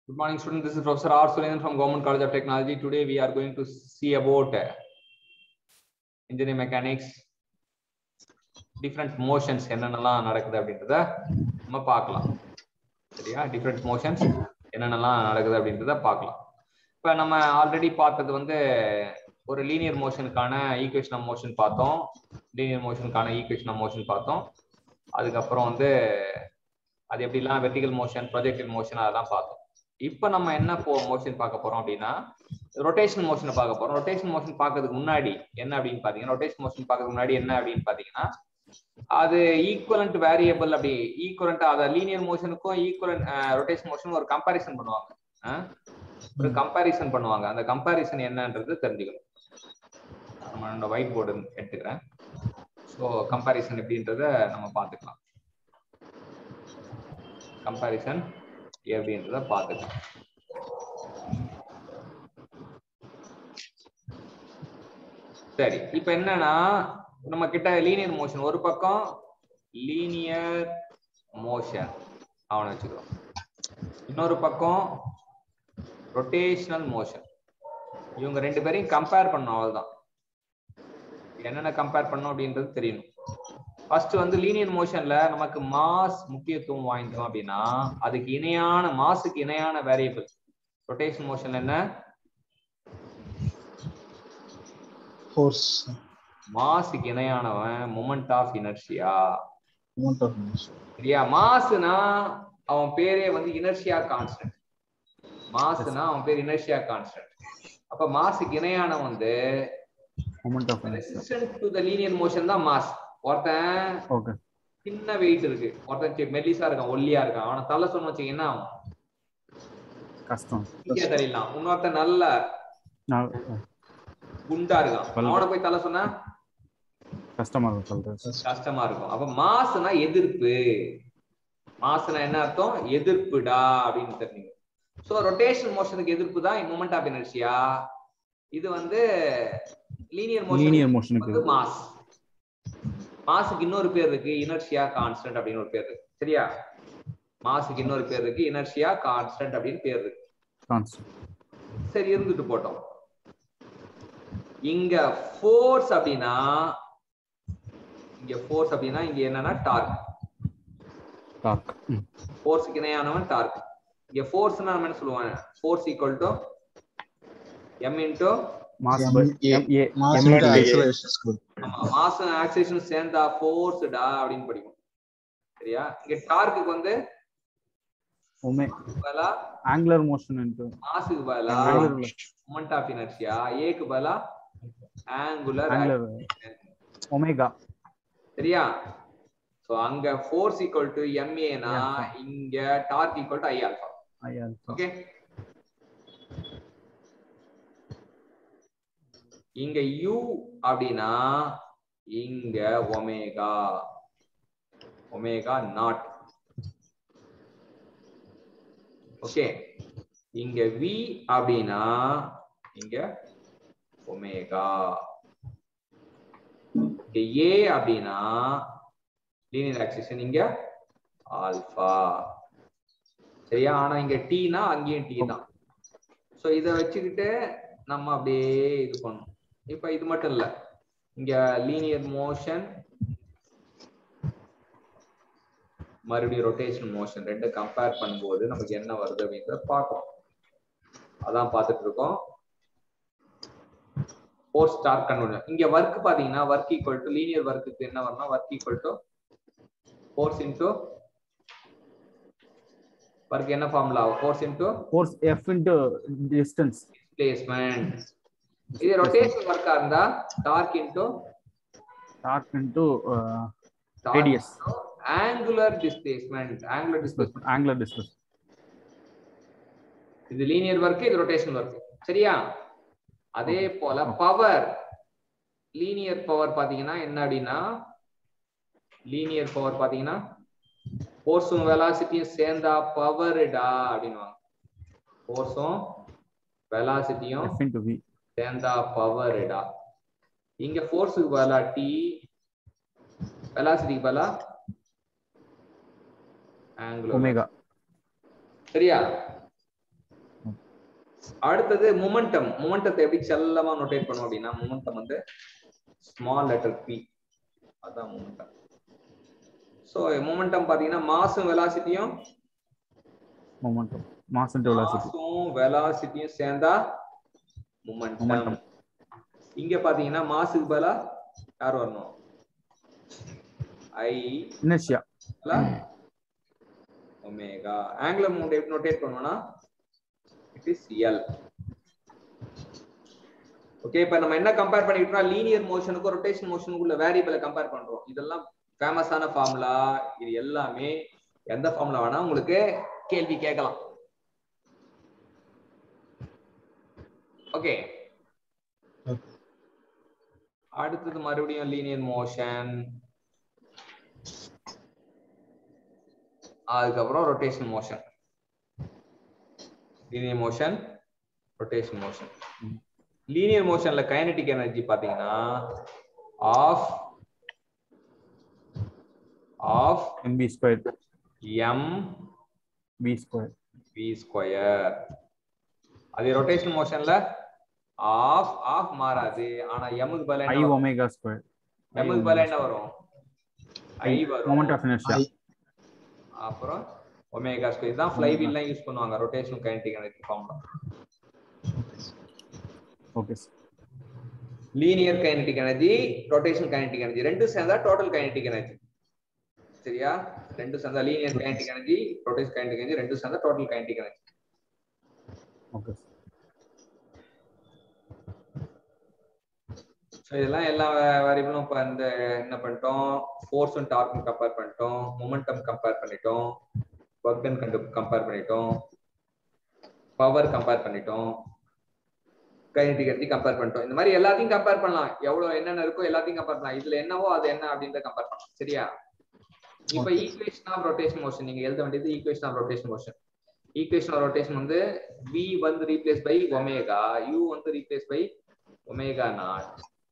Good morning, students. This is Professor R. Surendan from Government College of Technology. Today we are going to see about uh, engineering mechanics, different motions என்னென்னலாம் நடக்குது அப்படின்றத நம்ம பார்க்கலாம் சரியா different motions என்னென்னலாம் நடக்குது அப்படின்றத பார்க்கலாம் இப்போ நம்ம ஆல்ரெடி பார்த்தது வந்து ஒரு லீனியர் மோஷனுக்கான ஈக்குவேஷன் ஆஃப் மோஷன் பார்த்தோம் லீனியர் மோஷனுக்கான ஈக்குவேஷன் ஆஃப் மோஷன் பார்த்தோம் அதுக்கப்புறம் வந்து அது எப்படிலாம் வெர்டிகல் மோஷன் ப்ரொஜெக்டல் மோஷன் அதெல்லாம் பார்த்தோம் இப்போ நம்ம என்ன போ மோஷன் பார்க்க போறோம் அப்படின்னா ரொட்டேஷன் மோஷனை பார்க்க போறோம் ரொட்டேஷன் மோஷன் பார்க்கறதுக்கு முன்னாடி என்ன அப்படின்னு பாத்தீங்கன்னா ரொட்டேஷன் மோஷன் பார்க்கறதுக்கு முன்னாடி என்ன அப்படின்னு பாத்தீங்கன்னா அது ஈக்குவலண்ட் வேரியபிள் அப்படி ஈக்குவலண்ட் அத லீனியர் மோஷனுக்கும் ஈக்குவலண்ட் ரொட்டேஷன் மோஷன் ஒரு கம்பாரிசன் பண்ணுவாங்க ஒரு கம்பாரிசன் பண்ணுவாங்க அந்த கம்பாரிசன் என்னன்றது தெரிஞ்சுக்கணும் நம்ம ஒயிட் போர்டு எடுத்துக்கிறேன் ஸோ கம்பாரிசன் எப்படின்றத நம்ம பார்த்துக்கலாம் கம்பாரிசன் எப்படின்றத பார்த்துக்கலாம் சரி இப்ப என்னன்னா நம்ம கிட்ட லீனியர் மோஷன் ஒரு பக்கம் லீனியர் மோஷன் அவனை வச்சுக்கிறோம் இன்னொரு பக்கம் ரொட்டேஷனல் மோஷன் இவங்க ரெண்டு பேரையும் கம்பேர் பண்ணணும் அவ்வளவுதான் என்னென்ன கம்பேர் பண்ணோம் அப்படின்றது தெரியணும் ஃபர்ஸ்ட் வந்து லீனியர் மோஷன்ல நமக்கு மாஸ் முக்கியத்துவம் வாய்ந்தோம் அப்படின்னா அதுக்கு இணையான மாஸுக்கு இணையான வேரியபிள் ரொட்டேஷன் மோஷன் என்ன force மாஸுக்கு இணையானவன் moment of inertia amount of motion சரியா மாஸ்னா அவன் பேரே வந்து இனர்ஷியா கான்ஸ்டன்ட் மாஸ்னா அவன் பேர் இனர்ஷியா கான்ஸ்டன்ட் அப்ப மாஸுக்கு இணையான வந்து moment of inertia resistant to the linear motion தான் மாஸ் ஒருத்தன் okay சின்ன வெயிட் இருக்கு ஒருத்தன் சி- மெல்லிசா இருக்கான் ஒல்லியா இருக்கான் அவனை தள்ள சொன்ன வச்சுக்க என்ன ஆகும் கஷ்டம் ஈஸியா தள்ளிடலாம் இன்னொருத்தன் நல்ல நான் குண்டா இருக்கான் பல்லு. அவனை போய் தள்ள சொன்னா கஷ்டமா இருக்கும் சொல்றது கஷ்டமா இருக்கும் அப்ப மாசுனா எதிர்ப்பு மாசுனா என்ன அர்த்தம் எதிர்ப்புடா அப்படின்னு தெரிஞ்சுங்க சோ ரொட்டேஷன் மோஷனுக்கு எதிர்ப்பு தான் மூமெண்ட் ஆஃப் இனர்ஷியா இது வந்து லீனியர் மோஷன் லீனியர் மோஷனுக்கு வந்து மாஸ் மாஸுக்கு இன்னொரு பேர் இருக்கு இனர்ஷியா கான்ஸ்டன்ட் அப்படின்னு ஒரு பேர் இருக்கு சரியா மாஸுக்கு இன்னொரு பேர் இருக்கு இனர்ஷியா கான்ஸ்டன்ட் அப்படின்னு பேர் இருக்கு கான்ஸ்டன்ட் சரி இருந்துட்டு போட்டோம் இங்க ஃபோர்ஸ் அப்படின்னா இங்க ஃபோர்ஸ் அப்படின்னா இங்க என்னன்னா டார்க் டார்க் ஃபோர்ஸுக்கு இணையானவன் டார்க் இங்க ஃபோர்ஸ்னா நம்ம என்ன சொல்லுவாங்க force equal to M into mass M by A. M A mass M into into A. acceleration square. ஆமா மாஸ் ஆக்சிலேஷன் சேர்ந்தா ஃபோர்ஸ்டா அப்படின்னு படிக்கும் சரியா இங்க டார்க்குக்கு வந்து ஒமே பதிலா ஆங்குலர் மோஷன் இன்டு மாஸுக்கு பதிலா ஆங்குலர் மொமெண்ட் ஆஃப் இனர்ஷியா ஏக்கு பதிலா ஆங்குலர் ஆங்குலர் ஒமேகா சரியா சோ அங்க ஃபோர்ஸ் ஈக்குவல் டு எம்ஏனா இங்க torque equal to I alpha ஐயா ஓகே இங்க யூ அப்படின்னா இங்க ஒமேகா ஒமேகா நாட் ஓகே இங்க வி அப்படின்னா இங்க ஒமேகா இங்க ஏ அப்படின்னா லீனியர் ஆக்சிஷன் இங்க ஆல்பா சரியா ஆனா இங்க டீனா அங்கேயும் டீ தான் சோ இத வச்சுக்கிட்டு நம்ம அப்படியே இது பண்ணணும் இப்ப இது மட்டும் இல்ல இங்க லீனியர் மோஷன் மறுபடியும் ரொட்டேஷன் மோஷன் ரெண்டு கம்பேர் பண்ணும்போது நமக்கு என்ன வருது அப்படின்றத பார்க்கணும் அதான் பார்த்துட்டு இருக்கோம் ஃபோர் ஸ்டார் கன்வெர்ஜன் இங்க ஒர்க் பாத்தீங்கன்னா ஒர்க் ஈக்குவல் டு லீனியர் ஒர்க்குக்கு என்ன வரும்னா work equal to force into work என்ன formula force into force F into distance displacement இது ரொட்டேஷன் ஒர்க்கா இருந்தா torque into torque into Radius. Angular displacement angular displacement angular distance இது linear work இது rotation work சரியா அதே போல பவர் லீனியர் பவர் பாத்தீங்கன்னா என்ன அப்படின்னா லீனியர் பவர் பாத்தீங்கன்னா ஃபோர்ஸும் வெலாசிட்டியும் சேர்ந்தா பவர்டா அப்படின்னுவாங்க ஃபோர்ஸும் வெலாசிட்டியும் எஃப் இன்டு வி சேர்ந்தா பவர்டா இங்க ஃபோர்ஸுக்கு பதிலா டி வெலாசிட்டிக்கு பதிலா ஆங்குலர் ஒமேகா சரியா அடுத்தது மொமெண்டம் மொமெண்டத்தை எப்படி செல்லமா நோட்டேட் பண்ணுவோம் அப்படின்னா மொமெண்டம் வந்து ஸ்மால் லெட்டர் பி அதான் மொமெண்டம் ஸோ மொமெண்டம் பாத்தீங்கன்னா மாசும் வெலாசிட்டியும் மொமெண்டம் மாஸ் இன்டு வெலாசிட்டி மாசும் வெலாசிட்டியும் சேர்ந்தா மொமெண்டம் Momentum. இங்க பாத்தீங்கன்னா மாசுக்கு பதிலா யார் வரணும் ஐ இனர்ஷியா ஒமேகா ஆங்குலர் மவுண்ட் எப்படி நோட்டேட் பண்ணுவோம்னா இட் இஸ் எல் ஓகே இப்போ நம்ம என்ன கம்பேர் பண்ணிக்கிட்டோம்னா லீனியர் மோஷனுக்கும் ரொட்டேஷன் மோஷனுக்கும் உள்ள வேரியபிளை கம்பேர் பண்றோம் இதெல்லாம் ஃபேமஸான ஃபார்முலா இது எல்லாமே எந்த ஃபார்முலா வேணா உங்களுக்கு கேள்வி கேட்கலாம் ஓகே அடுத்தது மறுபடியும் லீனியர் மோஷன் அதுக்கப்புறம் rotation motion linear motion rotation motion linear மோஷன்ல கைனடிக் எனர்ஜி பாத்தீங்கன்னா half half M P square M P square V square அதே ரொட்டேஷன் மோஷன்ல ஆஃப் ஆஃப் மாறாது ஆனா எம்முக்கு பதிலா ஐ என்ன வரும்? ஒமேகா ஸ்கொயர் எம்முக்கு பதிலா என்ன வரும் ஐ வரும் மொமெண்ட் ஆஃப் இனர்ஷியா அப்புறம் ஒமேகா ஸ்கொயர் இதுதான் ஃப்ளைவீல்லாம் யூஸ் பண்ணுவாங்க rotation kinetic energy formula okay sir linear kinetic energy rotation kinetic energy ரெண்டும் சேர்ந்தா டோட்டல் கைனடிக் எனர்ஜி சரியா ரெண்டும் சேர்ந்தா linear kinetic energy rotation kinetic energy ரெண்டும் சேர்ந்தா total kinetic energy okay so இதெல்லாம் எல்லா வேரியபிளும் இப்போ இந்த என்ன பண்ணிட்டோம் ஃபோர்ஸ் அண்ட் டார்க்கும் கம்பேர் பண்ணிட்டோம் மொமெண்டம் கம்பேர் பண்ணிட்டோம் ஒர்க் டன் கண்டு கம்பேர் பண்ணிட்டோம் பவர் கம்பேர் பண்ணிட்டோம் கைனடிக் எனர்ஜி கம்பேர் பண்ணிட்டோம் இந்த மாதிரி எல்லாத்தையும் கம்பேர் பண்ணலாம் எவ்வளவு என்னென்ன இருக்கோ எல்லாத்தையும் கம்பேர் பண்ணலாம் இதுல என்னவோ அது என்ன அப்படின்றத கம்பேர் பண்ணலாம் சரியா இப்போ Okay. Equation of rotation motion நீங்க எழுத வேண்டியது equation of rotation motion equation of rotation வந்து v வந்து ரீப்ளேஸ் பை ஒமேகா u வந்து replace by omega not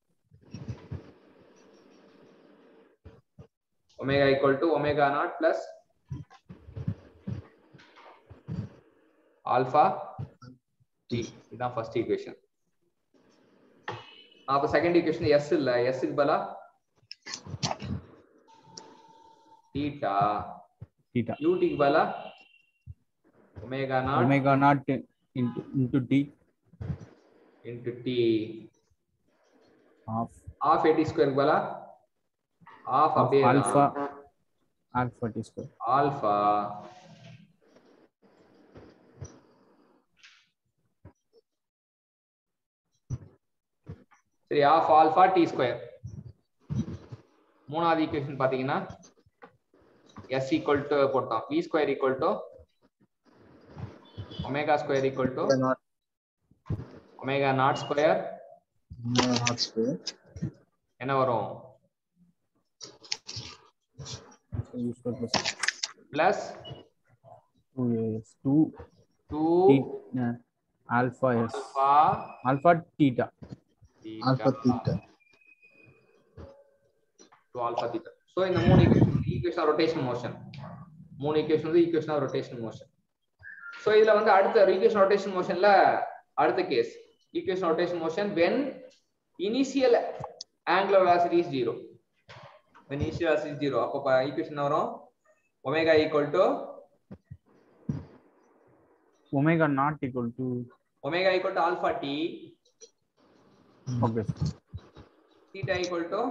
omega equal to omega not plus alpha T இதுதான் ஃபர்ஸ்ட் ஈக்குவேஷன் அப்ப second equation S இல்ல எஸ்க்கு பதிலா தீட்டா தீட்டா யூடிக்கு பதிலா omega not omega not into into T into T half half eighty ஸ்கொயருக்கு பதிலா half அப்படியே alpha alpha T square alpha சரி ஆஃப் ஆல்பா டி ஸ்கொயர் மூணாவது ஈக்குவேஷன் பாத்தீங்கன்னா எஸ் ஈக்குவல் டு போட்டோம் V square equal to omega square equal to not omega not square not square. என்ன வரும் u square plus plus two S two two alpha S alpha alpha theta Alpha theta. to alpha theta. So இந்த மூணு equation of rotation motion மூணு equation வந்து equation of rotation motion so இதுல வந்து அடுத்த equation rotation மோஷன்ல அடுத்த case equation rotation motion when initial angular velocity is zero when initial velocity is zero அப்போ equation வரும் omega equal to omega not equal to omega equal to alpha T okay theta equal to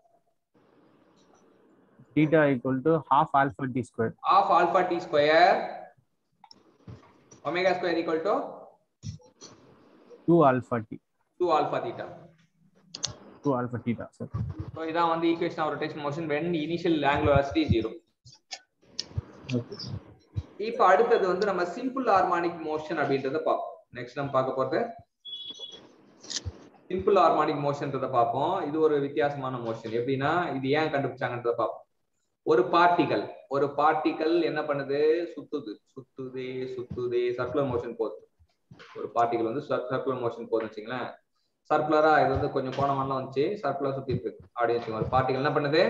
theta equal to half alpha T square half alpha T square omega square equal to two alpha T two alpha theta two alpha theta sir so இதான் வந்து equation of rotation motion when initial angular velocity zero Okay. இப்போ அடுத்தது வந்து நம்ம simple harmonic motion அப்படின்றத பார்ப்போம் next நம்ம பார்க்க போறது சிம்பிள் ஹார்மானிக் மோஷன்றத பார்ப்போம் இது ஒரு வித்தியாசமான மோஷன் எப்படின்னா இது ஏன் கண்டுபிடிச்சாங்கன்றத பார்ப்போம் ஒரு பார்ட்டிகல் ஒரு பார்ட்டிகல் என்ன பண்ணுது சுத்துது சுத்துதே சுத்துதே சர்க்குலர் மோஷன் போகுது ஒரு பார்ட்டிகல் வந்து சர்க்குலர் மோஷன் போகுதுன்னு வச்சுங்களேன் சர்க்குலரா இது வந்து கொஞ்சம் கோணமெல்லாம் வந்துச்சு சர்க்குலர் சுத்திட்டு இருக்கு அப்படின்னு வச்சுக்கோங்க ஒரு பார்ட்டிகல் என்ன பண்ணுது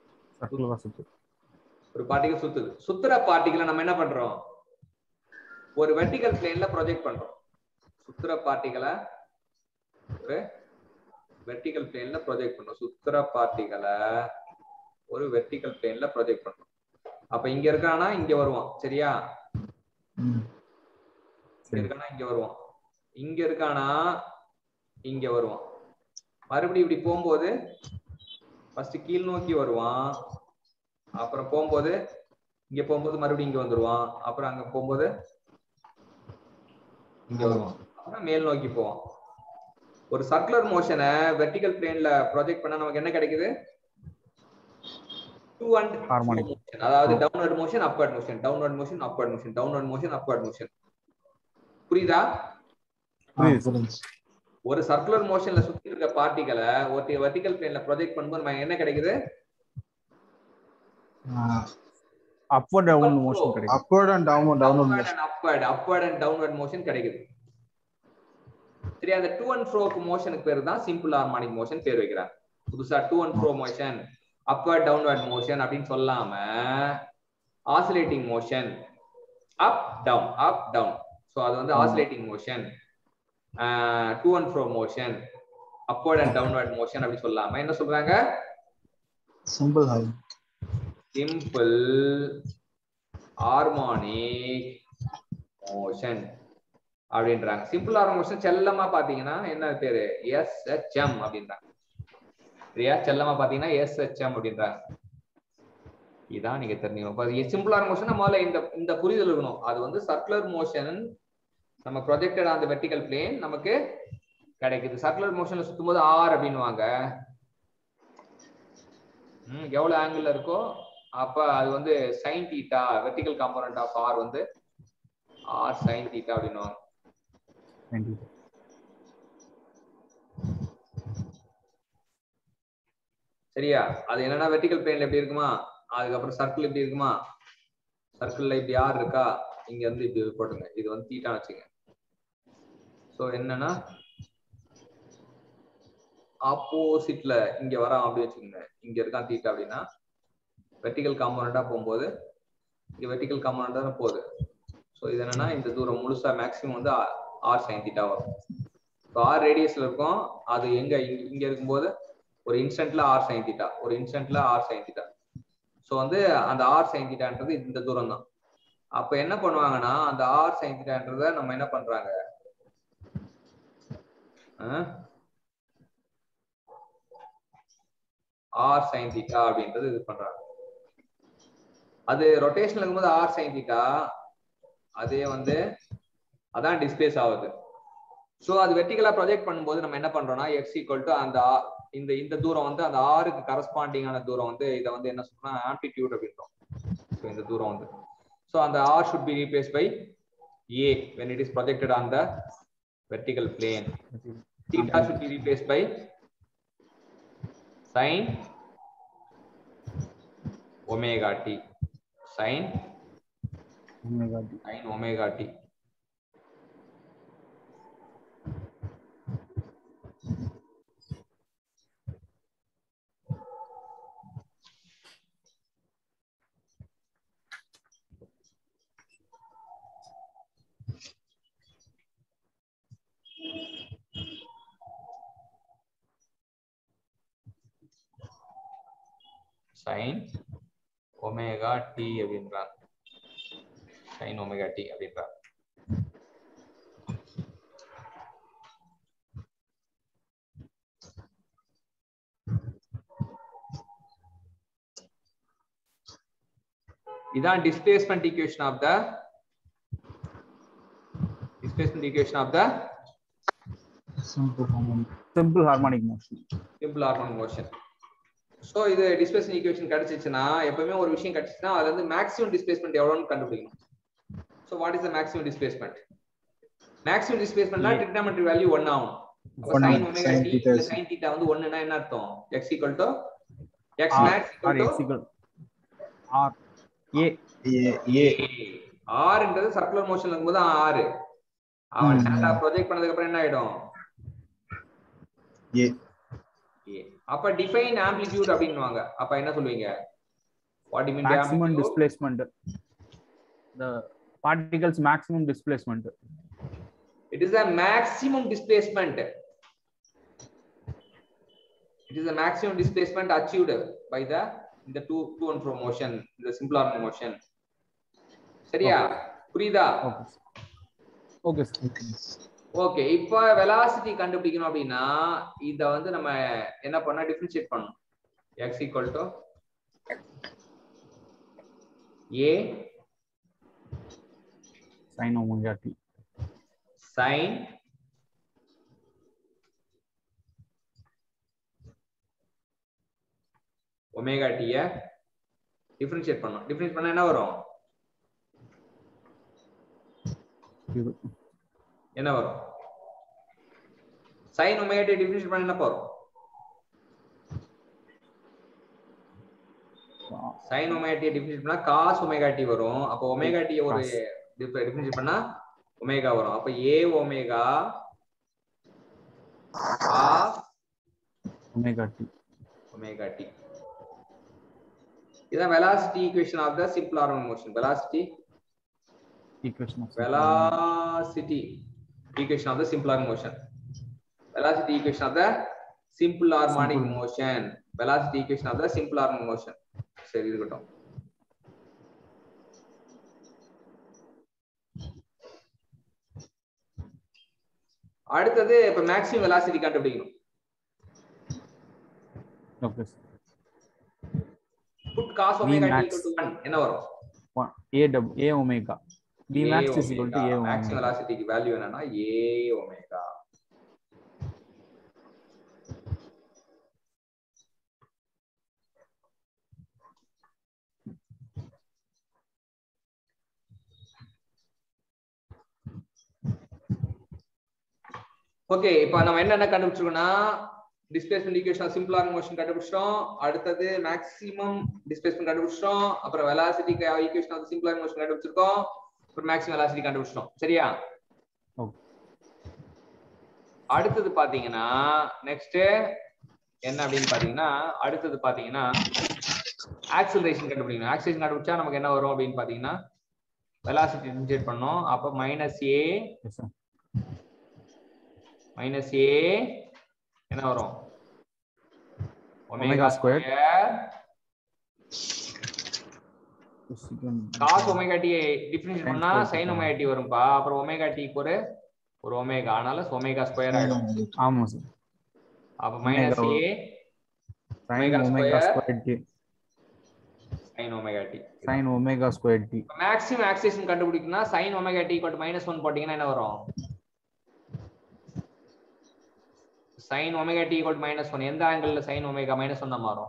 சர்க்குலரா சுத்து ஒரு பார்ட்டிகல் சுத்துது சுத்துற பார்ட்டிகளை நம்ம என்ன பண்றோம் ஒரு வெர்டிகல் பிளேன்ல ப்ரொஜெக்ட் பண்றோம் சுத்துற பார்ட்டிகளை ஒரு வெர்டிகல் பிளேன்ல ப்ரொஜெக்ட் பண்றோம் சுத்துற பார்ட்டிகளை ஒரு வெர்டிகல் பிளேன்ல ப்ரொஜெக்ட் பண்றோம் அப்ப இங்க இருக்கானா இங்க வருவான் சரியா ம். இங்க இருக்கானா இங்க வருவான் இங்க இருக்கானா இங்க வருவான் மறுபடியும் இப்படி போகும்போது ஃபர்ஸ்ட் கீழ் நோக்கி வருவான் அப்புறம் போகும்போது இங்க போகும்போது மறுபடியும் இங்க வந்துருவான் அப்புறம் அங்க போகும்போது இங்க வருவான் அப்புறம் மேல் நோக்கி போவான் ஒரு சர்க்குலர் மோஷனை வெர்டிகல் பிளேன்ல ப்ரொஜெக்ட் பண்ணா நமக்கு என்ன கிடைக்குது டூ அண்ட் Harmonic. மோஷன் அதாவது downward motion upward motion downward motion upward motion downward motion upward motion புரியுதா ஆ, புரிஞ்சுச்சு. ஒரு சர்க்குலர் மோஷன்ல சுத்தி இருக்க பார்ட்டிகளை ஒரு வெர்டிகல் பிளேன்ல ப்ரொஜெக்ட் பண்ணும்போது நமக்கு என்ன கிடைக்குது ஆ, அப்வர்ட் டவுன் மோஷன் கிடைக்கும் upward and downward, downward upward motion. and upward upward and downward motion கிடைக்குது சரி அந்த டூ அண்ட் ஃப்ரோக்கு மோஷனுக்கு பேர் தான் சிம்பிள் ஹார்மானிக் மோஷன் பேர் வைக்கிறாங்க புதுசா to and fro motion upward downward motion அப்படின்னு சொல்லாம oscillating motion up down up down so அது வந்து oscillating motion to and fro motion upward and downward motion அப்படி சொல்லாம என்ன சொல்றாங்க Simple harmonic. Simple harmonic motion அப்படின்றாங்க சிம்பிள் ஹார்மோனிக் மோஷன் செல்லமா பாத்தீங்கன்னா என்ன பேரு எஸ் ஹெச் எம் அப்படின்றாங்க சரியா செல்லமா பாத்தீங்கன்னா எஸ் ஹெச் எம் அப்படின்றாங்க இதான் நீங்க தெரிஞ்சுக்கணும் சிம்பிள் ஹார்மோனிக் மோஷன் முதல்ல இந்த இந்த புரிதல் இருக்கணும் அது வந்து சர்க்குலர் மோஷன் நம்ம ப்ரொஜெக்டட் அந்த வெர்டிகல் பிளேன் நமக்கு கிடைக்குது சர்க்குலர் மோஷன்ல சுத்தும் போது ஆர் அப்படின்னுவாங்க ம், எவ்வளவு ஆங்கிள் இருக்கோ அப்ப அது வந்து sine theta vertical component of R வந்து ஆர் சைன் தீட்டா அப்படின்னுவாங்க சரியா அது என்னன்னா வெர்டிகல் பிளேன்ல எப்படி இருக்குமா அதுக்கப்புறம் சர்க்கிள் எப்படி இருக்குமா சர்க்கிள்ல இப்படி ஆர் இருக்கா இங்க இருந்து இப்படி போட்டுங்க இது வந்து தீட்டா வச்சுங்க சோ என்னன்னா ஆப்போசிட்ல இங்க வரான் அப்படி வச்சுக்கோங்க இங்க இருக்கான் தீட்டா அப்படின்னா வெர்டிகல் காம்போனண்டா போகும்போது இங்க வெர்டிகல் காம்போனண்டா தான் போகுது ஸோ இது என்னன்னா இந்த தூரம் முழுசா மேக்ஸிமம் வந்து ஆர் சைன் தீட்டா வரும் ஸோ ஆர் ரேடியஸ்ல இருக்கும் அது எங்க இங்க- இங்க இருக்கும்போது ஒரு இன்ஸ்டன்ட்ல ஆர் சைன் தீட்டா ஒரு இன்ஸ்டன்ட்ல ஆர் சைன் தீட்டா ஸோ வந்து அந்த ஆர் சைன் தீட்டான்றது இந்த தூரம் தான் அப்ப என்ன பண்ணுவாங்கன்னா அந்த ஆர் சைன் தீட்டான்றத நம்ம என்ன பண்றாங்க ஆர் சைன் தீட்டா அப்படின்றது இது பண்றாங்க அது ரொட்டேஷன்ல இருக்கும்போது ஆர் சைன் தீட்டா அதே வந்து அதான் டிஸ்பிளேஸ் ஆகுது ஸோ அது வெர்டிகலா ப்ரொஜெக்ட் பண்ணும்போது நம்ம என்ன பண்றோம்னா எக்ஸ் ஈக்குவல் டு அந்த R- இந்த இந்த தூரம் வந்து அந்த ஆறுக்கு கரஸ்பாண்டிங்கான தூரம் வந்து இதை வந்து என்ன சொல்றோம்னா ஆம்ப்ளிடியூட் அப்படின்றோம் ஸோ இந்த தூரம் வந்து ஸோ அந்த R should be replace by A when it is projected on the vertical plane theta should be replaced by sin omega t sin omega t. sin omega t sin omega t அப்படின்றாங்க sin omega t அப்படின்றாங்க இதான் displacement equation of the displacement equation of the Simple harmonic. simple harmonic motion simple harmonic motion so இது displacement equation கிடைச்சிச்சுன்னா எப்பவுமே ஒரு விஷயம் கிடைச்சிச்சுன்னா அதுல இருந்து மேக்ஸிமம் டிஸ்பிளேஸ்மெண்ட் எவ்வளோன்னு கண்டுபிடிக்கணும் so what is the maximum displacement maximum டிஸ்பிளேஸ்மெண்ட்னா ட்ரிக்னாமெட்ரி வேல்யூ ஒன் ஆகும் One சைன் ஆகும். ஒமேகா Sin டி theta இல்ல is- சைன் தீட்டா வந்து ஒண்ணுனா என்ன அர்த்தம் X equal to X r max or equal x equal r a A, A. ஆறுன்றது சர்க்குலர் மோஷன்ல இருக்கும்போது ஆறு அவன் ம். ஹேண்டா ப்ரொஜெக்ட் பண்ணதுக்கு அப்புறம் என்ன ஆயிடும் A. A. அப்ப டிஃபைன் ஆம்ப்ளிடியூட் அப்படின்னுவாங்க அப்ப என்ன சொல்லுவீங்க what you mean maximum displacement the particles maximum displacement It is the maximum displacement. It is the maximum displacement achieved by the in the two to and fro motion, the simple arm motion. சரியா புரியுதா okay sir. okay sir okay இப்போ velocity கண்டுபிடிக்கணும் அப்படின்னா இத வந்து நம்ம என்ன பண்ணா டிஃபரன்ஷியேட் பண்ணணும் x equal to a sin omega t sin omega டீய டிஃபரன்ஷியேட் பண்ணணும் டிஃபரன்ஷியேட் பண்ணா என்ன வரும் இது என்ன வரும் sin ஒமேகா டி டிஃபரன்ஷியேட் பண்ணா என்ன வரும் sin ஒமேகா டி டிஃபரன்ஷியேட் பண்ணா cos ஒமேகா டி வரும் அப்போ ஒமேகா டி ஒரு டிஃபரன்ஷியேட் பண்ணா ஒமேகா வரும் அப்ப a omega cos omega t omega t இதான் velocity equation of the simple harmonic motion velocity equation of velocity equation of the simple harmonic motion velocity equation of the simple harmonic Simple. motion velocity equation of the simple harmonic motion சரி இருக்கட்டும் அடுத்தது இப்ப maximum velocity கண்டுபிடிக்கணும் okay sir. Put cos omega Vmax. T 1 என்ன வரும் One- a w a omega b max is equal to a maximum omega வெலாசிட்டிக்கு value என்னன்னா a omega okay இப்போ நம்ம என்னென்ன கண்டுபிடிச்சிருக்கோம்னா displacement equation simple arc motion கண்டுபிடிச்சிட்டோம் அடுத்தது மேக்ஸிமம் டிஸ்பிளேஸ்மென்ட் கண்டுபிடிச்சிட்டோம் அப்புறம் velocity equation of simple arc motion கண்டுபிடிச்சிருக்கோம் அப்புறம் மேக்ஸிமம் வெலாசிட்டி கண்டுபிடிச்சிட்டோம் சரியா Okay. அடுத்தது பாத்தீங்கன்னா நெக்ஸ்ட் என்ன அப்படின்னு பாத்தீங்கன்னா அடுத்தது பாத்தீங்கன்னா ஆக்சலரேஷன் கண்டுபிடிக்கணும் ஆக்சலரேஷன் கண்டுபிடிச்சா நமக்கு என்ன வரும் அப்படின்னு பாத்தீங்கன்னா வெலாசிட்டி டிஃபரன்ஷியேட் பண்ணோம் அப்ப minus A yes sir minus A என்ன வரும் Omega squared. is equal cos omega T differentiate Sin பண்ணா square sine theta. Omega T வரும்பா அப்புறம் ஒமேகா டிக்கு ஒரு ஒரு ஒமேகா அதனால ஒமேகா ஸ்கொயர் ஆயிடும் ஆமா சார் அப்ப minus Omega a sin Omega omega square. squared t sine omega t sin omega squared t maximum acceleration கண்டுபிடிக்கணும்னா sine omega t equal minus one போட்டீங்கன்னா என்ன வரும் sine omega t equal minus one எந்த angle sine omega minus one மாறும்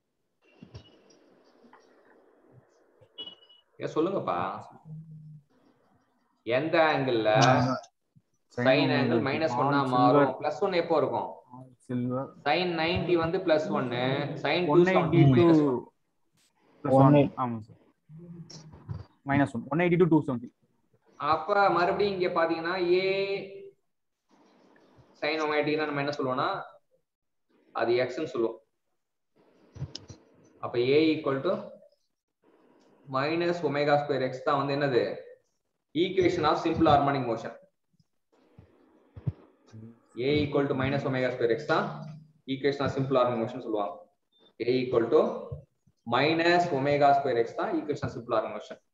ஏ சொல்லுங்கப்பா எந்த angle sign angle minus ஒன்னா மாறும் பிளஸ் ஒன் எப்போ இருக்கும் சில்வர் சைன் நைன்டி வந்து பிளஸ் ஒன்னு sine to one eighty minus two One ஆமா sir minus one one eighty to two seventy அப்ப மறுபடியும் இங்க பாத்தீங்கன்னா ஏ சைன் ஒமேட்டிக்னா நம்ம என்ன சொல்லுவோம்னா அது எக்ஸ்ன்னு சொல்லுவோம் அப்ப a equal to minus omega square x தான் வந்து என்னது equation of simple harmonic motion a equal to minus omega square x தான் equation of simple harmonic motion சொல்லுவாங்க a equal to minus omega square x தான் equation of simple harmonic motion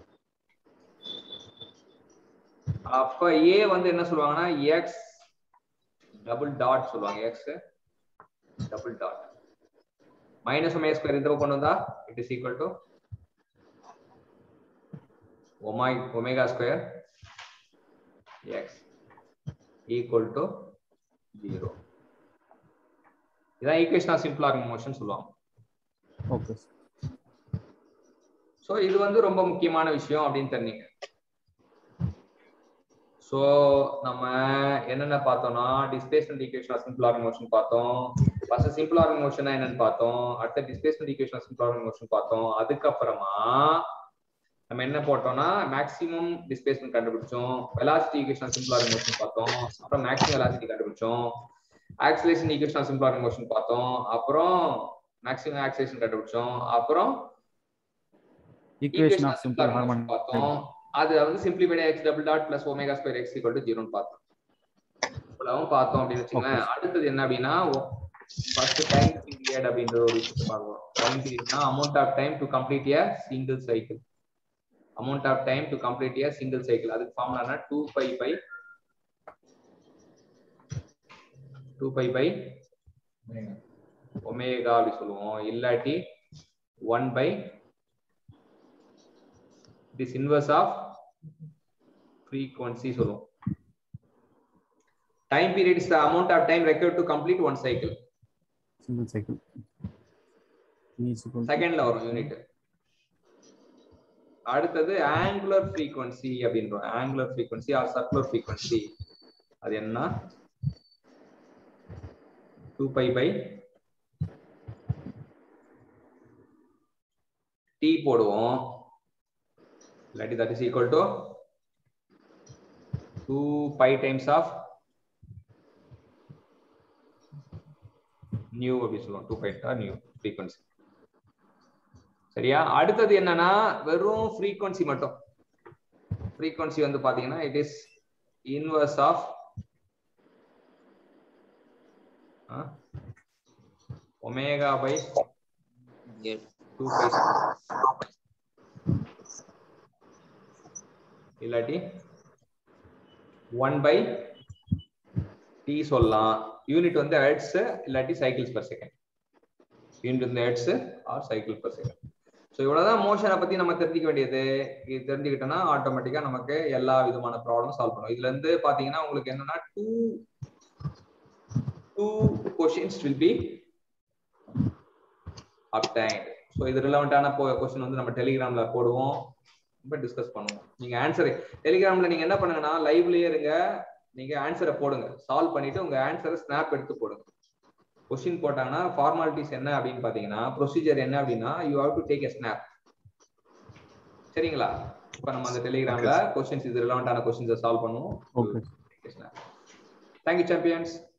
அப்ப a வந்து என்ன சொல்லுவாங்கன்னா எக்ஸ் டபுள் டாட் சொல்லுவாங்க x double dot minus omega square இந்த பக்கம் கொண்டு வந்தா it is equal to ஒமாய் omega square x equal to zero இதான் ஈக்குவேஷன் ஆஃப் சிம்பிள் ஆர்கன் மோஷன் சொல்லுவாங்க ஓகே சார் ஸோ இது வந்து ரொம்ப முக்கியமான விஷயம் அப்படின்னு தெரிஞ்சுங்க ஸோ நம்ம என்னென்ன பார்த்தோம்னா டிஸ்பிளேஸ்மெண்ட் ஈக்குவேஷன் சிம்பிள் ஆர்கன் மோஷன் பார்த்தோம் ஃபர்ஸ்ட் சிம்பிள் ஆர்கன் மோஷன் என்னன்னு பார்த்தோம் அடுத்த டிஸ்பிளேஸ்மெண்ட் ஈக்குவேஷன் சிம்பிள் ஆர்கன் மோஷன் பார்த்தோம் அதுக்கப்புறமா நம்ம என்ன போட்டோம்னா மேக்ஸிமம் டிஸ்பிளேஸ்மெண்ட் கண்டுபிடிச்சோம் வெலாசிட்டி ஈக்குவேஷன் சிம்பிள் ஆர்கன் மோஷன் பார்த்தோம் அப்புறம் மேக்ஸிமம் வெலாசிட்டி கண்டுபிடிச்சோம் ஆக்சிலேஷன் ஈக்குவேஷன் சிம்பிள் ஆர்கன் மோஷன் பார்த்தோம் அப்புறம் மேக்ஸிமம் ஆக்சிலேஷன் கண்டுபிடிச்சோம் அப்புறம் equation of simple simple harmonic பார்த்தோம் அது வந்து simplified x double dot plus omega square x equal to ஜீரோன்னு பார்த்தோம் இவ்வளவும் பார்த்தோம் அப்படின்னு வச்சுக்கோங்களேன் அடுத்தது என்ன அப்படின்னா ஃபர்ஸ்ட் டைம் பீரியட் அப்படின்ற ஒரு விஷயத்தை பார்க்கணும் டைம் பீரியட்னா amount of time to complete a single cycle amount of time to complete a single cycle அதுக்கு ஃபார்முலானா two pi by two pi by omega அப்படி சொல்லுவோம் இல்லாட்டி one by this inverse of frequency சொல்லுவோம் time period is the amount of time required to complete one cycle single cycle செகண்ட்ல வரும் unit அடுத்தது angular frequency அப்படின்றோம் angular frequency or circular frequency அது என்ன டூ பை பை டி போடுவோம் இல்லாட்டி that is equal to two pi times of nu அப்படி சொல்லுவோம் டூ பை நியூ ஃப்ரீக்வன்சி சரியா அடுத்தது என்னன்னா வெறும் ஃப்ரீக்வன்சி மட்டும் ஃப்ரீக்வன்சி வந்து பாத்தீங்கன்னா it is inverse of omega by two pi இல்லாட்டி ஒன் பை டி சொல்லலாம் யூனிட் வந்து ஹெர்ட்ஸ் இல்லாட்டி சைக்கிள்ஸ் பர் செகண்ட் யூனிட் வந்து hertz or cycle per second so இவ்வளவுதான் மோஷனை பத்தி நம்ம தெரிஞ்சுக்க வேண்டியது இது தெரிஞ்சுக்கிட்டோம்னா ஆட்டோமேட்டிக்கா நமக்கு எல்லா விதமான ப்ராப்ளம் சால்வ் பண்ணும் இதுல இருந்து பாத்தீங்கன்னா உங்களுக்கு என்னன்னா two two questions will be obtained so இது ரிலவெண்டான கொஸ்டின் வந்து நம்ம டெலிகிராம்ல போடுவோம் ரொம்ப டிஸ்கஸ் பண்ணுவோம் நீங்க ஆன்சர் டெலிகிராம்ல நீங்க என்ன பண்ணுங்கன்னா லைவ்லயே இருங்க நீங்க ஆன்சரை போடுங்க சால்வ் பண்ணிட்டு உங்க ஆன்சரை ஸ்னாப் எடுத்து போடுங்க கொஸ்டின் போட்டாங்கன்னா ஃபார்மாலிட்டிஸ் என்ன அப்படின்னு பாத்தீங்கன்னா ப்ரொசீஜர் என்ன அப்படின்னா you have to take a snap சரிங்களா இப்ப நம்ம அந்த டெலிகிராம்ல கொஸ்டின்ஸ் இது ரிலவெண்டான கொஸ்டின்ஸை சால்வ் பண்ணுவோம் ஓகே தேங்க்யூ சாம்பியன்ஸ்